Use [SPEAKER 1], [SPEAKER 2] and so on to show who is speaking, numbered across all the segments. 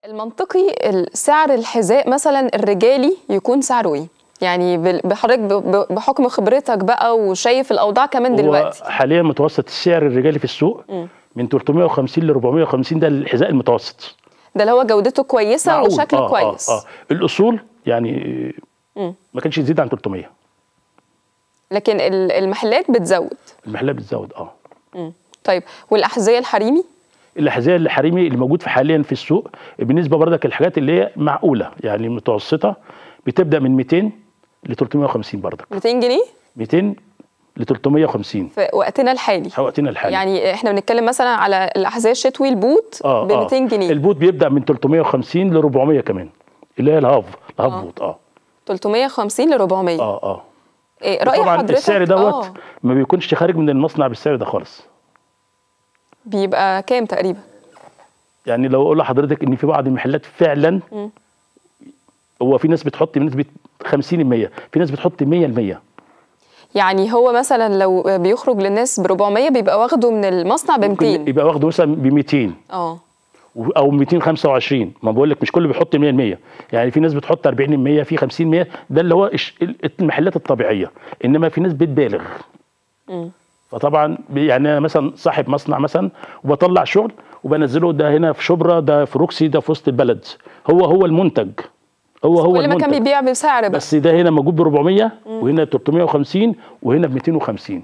[SPEAKER 1] المنطقي سعر الحذاء مثلا الرجالي يكون سعره ايه؟ يعني بال- بحضرتك ب- ب- بحكم خبرتك بقى وشايف الاوضاع كمان
[SPEAKER 2] هو
[SPEAKER 1] دلوقتي
[SPEAKER 2] حاليا متوسط السعر الرجالي في السوق من 350 ل 450 ده الحذاء المتوسط
[SPEAKER 1] ده اللي هو جودته كويسه
[SPEAKER 2] معقول.
[SPEAKER 1] وشكله
[SPEAKER 2] آه
[SPEAKER 1] كويس
[SPEAKER 2] آه آه. الاصول يعني
[SPEAKER 1] مم.
[SPEAKER 2] ما كانش يزيد عن 300
[SPEAKER 1] لكن ال- المحلات بتزود
[SPEAKER 2] المحلات بتزود اه
[SPEAKER 1] مم. طيب والاحذيه الحريمي
[SPEAKER 2] الاحذيه الحريمي اللي موجود في حاليا في السوق بالنسبه برضك الحاجات اللي هي معقوله يعني متوسطه بتبدا من 200 ل 350 برضك
[SPEAKER 1] 200 جنيه
[SPEAKER 2] 200 ل 350
[SPEAKER 1] في وقتنا الحالي
[SPEAKER 2] في وقتنا الحالي
[SPEAKER 1] يعني احنا بنتكلم مثلا على الاحذيه الشتوي البوت ب 200 جنيه
[SPEAKER 2] البوت بيبدا من 350 ل 400 كمان اللي هي الهاف الهاف
[SPEAKER 1] آه.
[SPEAKER 2] بوت اه
[SPEAKER 1] 350 ل 400
[SPEAKER 2] اه اه
[SPEAKER 1] إيه راي
[SPEAKER 2] طبعا
[SPEAKER 1] حضرتك
[SPEAKER 2] السعر دوت
[SPEAKER 1] آه.
[SPEAKER 2] ما بيكونش خارج من المصنع بالسعر ده خالص
[SPEAKER 1] بيبقى كام تقريبا
[SPEAKER 2] يعني لو اقول لحضرتك ان في بعض المحلات فعلا
[SPEAKER 1] مم.
[SPEAKER 2] هو في ناس بتحط بنسبه 50 100 في ناس بتحط 100 المية
[SPEAKER 1] يعني هو مثلا لو بيخرج للناس ب 400 بيبقى واخده من المصنع ب 200
[SPEAKER 2] يبقى واخده مثلا ب 200
[SPEAKER 1] اه
[SPEAKER 2] و- او 225 ما بقول لك مش كله بيحط 100% يعني في ناس بتحط 40% في 50% ده اللي هو الش- ال- المحلات الطبيعيه انما في ناس بتبالغ
[SPEAKER 1] مم.
[SPEAKER 2] فطبعا بي- يعني انا مثلا صاحب مصنع مثلا وبطلع شغل وبنزله ده هنا في شبرا ده في روكسي ده في وسط البلد هو هو المنتج هو هو
[SPEAKER 1] كل ما كان
[SPEAKER 2] المنتج
[SPEAKER 1] بيبيع بسعر بقى
[SPEAKER 2] بس ده هنا موجود ب 400 وهنا ب 350 وهنا ب 250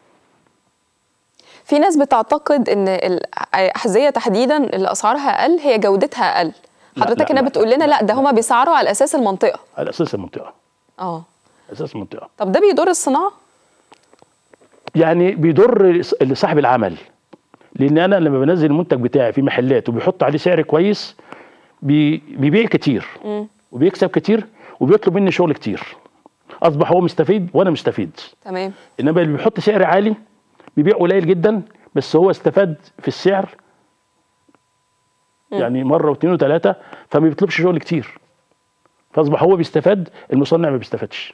[SPEAKER 1] في ناس بتعتقد ان الاحذيه تحديدا اللي اسعارها اقل هي جودتها اقل
[SPEAKER 2] لا،
[SPEAKER 1] حضرتك
[SPEAKER 2] لا،
[SPEAKER 1] هنا
[SPEAKER 2] لا،
[SPEAKER 1] بتقول لنا لا ده هما بيسعروا على اساس المنطقه
[SPEAKER 2] على اساس المنطقه
[SPEAKER 1] اه
[SPEAKER 2] اساس المنطقه
[SPEAKER 1] طب ده بيضر الصناعه
[SPEAKER 2] يعني بيضر لصاحب العمل لان انا لما بنزل المنتج بتاعي في محلات وبيحط عليه سعر كويس بي- بيبيع كتير
[SPEAKER 1] مم.
[SPEAKER 2] وبيكسب كتير وبيطلب مني شغل كتير اصبح هو مستفيد وانا مستفيد
[SPEAKER 1] تمام
[SPEAKER 2] انما اللي بيحط سعر عالي بيبيع قليل جدا بس هو استفاد في السعر يعني مره واثنين وثلاثه فما بيطلبش شغل كتير فاصبح هو بيستفاد المصنع ما بيستفادش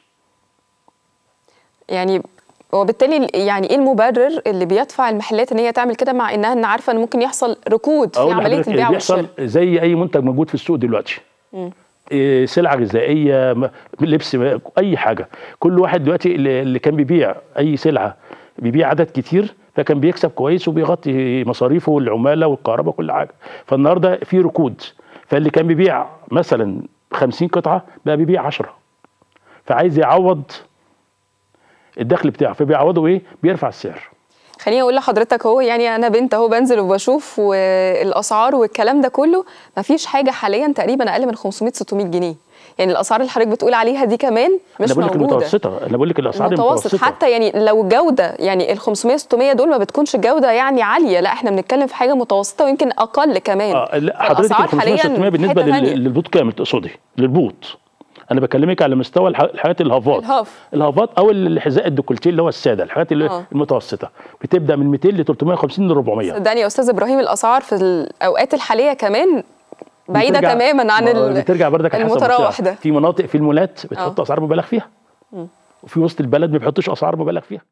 [SPEAKER 1] يعني وبالتالي يعني ايه المبرر اللي بيدفع المحلات ان هي تعمل كده مع انها إن عارفه ان ممكن يحصل ركود في
[SPEAKER 2] أقول
[SPEAKER 1] عمليه
[SPEAKER 2] لحضرتك
[SPEAKER 1] البيع
[SPEAKER 2] اللي بيحصل
[SPEAKER 1] والشراء
[SPEAKER 2] زي اي منتج موجود في السوق دلوقتي
[SPEAKER 1] مم.
[SPEAKER 2] إيه، سلعه غذائيه م- لبس م- اي حاجه كل واحد دلوقتي اللي اللي كان بيبيع اي سلعه بيبيع عدد كتير فكان بيكسب كويس وبيغطي مصاريفه والعماله والكهرباء وكل حاجه فالنهارده في ركود فاللي كان بيبيع مثلا 50 قطعه بقى بيبيع 10 فعايز يعوض الدخل بتاعه فبيعوضه ايه بيرفع السعر
[SPEAKER 1] خليني اقول لحضرتك اهو يعني انا بنت اهو بنزل وبشوف والاسعار والكلام ده كله مفيش حاجه حاليا تقريبا اقل من 500 600 جنيه يعني الاسعار اللي حضرتك بتقول عليها دي كمان مش
[SPEAKER 2] انا بقول لك
[SPEAKER 1] موجوده
[SPEAKER 2] المتوسطه انا بقول لك الاسعار
[SPEAKER 1] المتوسط
[SPEAKER 2] المتوسطه
[SPEAKER 1] حتى يعني لو جوده يعني ال 500 600 دول ما بتكونش جوده يعني عاليه لا احنا بنتكلم في حاجه متوسطه ويمكن اقل كمان
[SPEAKER 2] اه لا حضرتك
[SPEAKER 1] فالأسعار
[SPEAKER 2] ال 500
[SPEAKER 1] حالياً
[SPEAKER 2] 600 بالنسبه
[SPEAKER 1] حتة تانية.
[SPEAKER 2] لل- للبوت كامل تقصدي للبوت انا بكلمك على مستوى الح- الحاجات الهافات
[SPEAKER 1] الهاف.
[SPEAKER 2] الهافات او الحذاء الديكولتيه اللي هو الساده الحاجات اللي
[SPEAKER 1] آه.
[SPEAKER 2] المتوسطه بتبدا من 200 ل 350 ل 400
[SPEAKER 1] صدقني يا استاذ ابراهيم الاسعار في الاوقات الحاليه كمان بعيده
[SPEAKER 2] بترجع-
[SPEAKER 1] تماما عن
[SPEAKER 2] ما
[SPEAKER 1] ال-
[SPEAKER 2] بترجع بردك على حسب
[SPEAKER 1] المتراوح
[SPEAKER 2] المنطقة.
[SPEAKER 1] ده
[SPEAKER 2] في مناطق في المولات بتحط
[SPEAKER 1] آه.
[SPEAKER 2] اسعار مبالغ فيها وفي وسط البلد ما بيحطوش اسعار مبالغ فيها